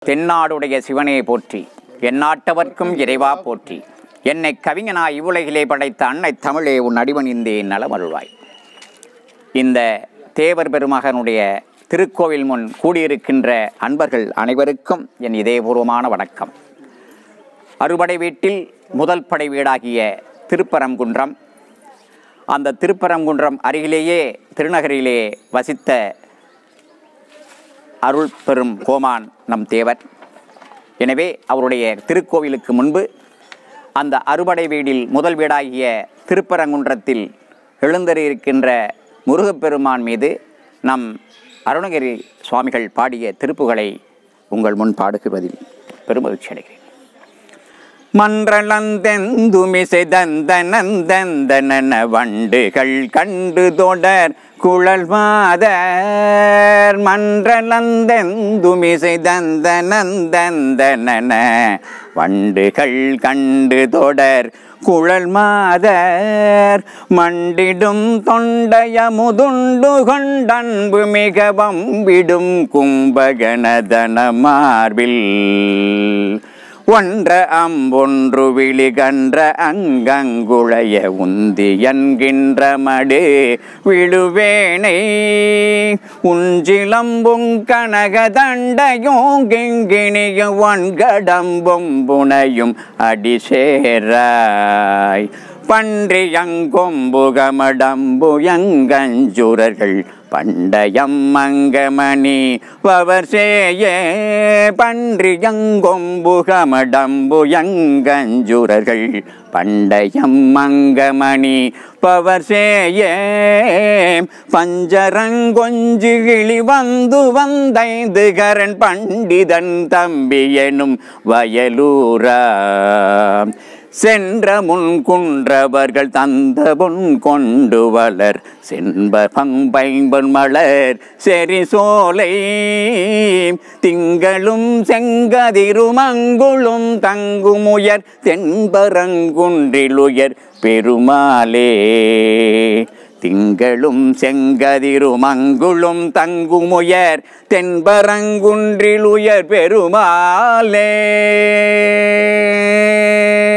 தென்னாடுடைய சிவனே போற்றி எந்நாட்டவர்க்கும் இறைவா போற்றி என்னை கவிஞனாய் இவ்வுலகிலே படைத்த அன்னை தமிழே உன் அடிபணிந்தேன் நலமருள்வாய் இந்த தேவர் பெருமகனுடைய திருக்கோவில் முன் கூடியிருக்கின்ற அன்பர்கள் அனைவருக்கும் என் இதயபூர்வமான வணக்கம் அறுபடை வீட்டில் முதல் படை வீடாகிய திருப்பரங்குன்றம் அந்த திருப்பரங்குன்றம் அருகிலேயே திருநகரிலே வசித்த அருள் பெரும் கோமான் நம் தேவர் எனவே அவருடைய திருக்கோவிலுக்கு முன்பு அந்த அறுபடை வீடில் முதல் வீடாகிய திருப்பரங்குன்றத்தில் எழுந்தறியிருக்கின்ற முருகப்பெருமான் மீது நம் அருணகிரி சுவாமிகள் பாடிய திருப்புகளை உங்கள் முன் பாடுகிறதில் பெருமகிழ்ச்சி அடைகிறேன் மன்றளந்தெந்துமிசை தந்த நந்தந்தன வண்டுகள் கண்டு தொடர் குழல் மாதர் மன்றளந்தெந்துமிசை தந்த நந்தந்தன வண்டுகள் கண்டு தொடர் குழல் மாதர் மண்டிடும் தொண்டைய முதுண்டு கொண்டன்பு மிகவும் விடும் கும்பகணதன மார்பில் ஒன்ற அம்பொன்று விழி கன்ற அங்கங்குளைய உந்தி என்கின்ற மடு விழுவேனை உஞ்சிலம்பும் கனக தண்டையும் கிங்கிணியும் ஒன்கடம்பும் புனையும் அடிசேராய் பன்றியங்கொம்புகமடம்புயங்கஞ்சுரர்கள் பண்டயம் மங்கமணி பவர் சேயே பன்றியங்கொம்புகமடம்புயங்கஞ்சுரர்கள் பண்டயம் மங்கமணி பவர் சேயே பஞ்சரங்கொஞ்சு கிளி வந்து வந்தைந்து கரண் பண்டிதன் தம்பி எனும் வயலூரா சென்ற முன் குன்றவர்கள் தந்த பொன் கொண்டு வளர் சென்பர் பம்பைம்பன் மலர் செரி சோலை திங்களும் செங்கதிருமங்குளும் தங்குமுயர் தென்பரங்குன்றிலுயர் பெருமாளே திங்களும் செங்கதிருமங்குளும் தங்குமுயர் தென்பரங்குன்றிலுயர் பெருமாளே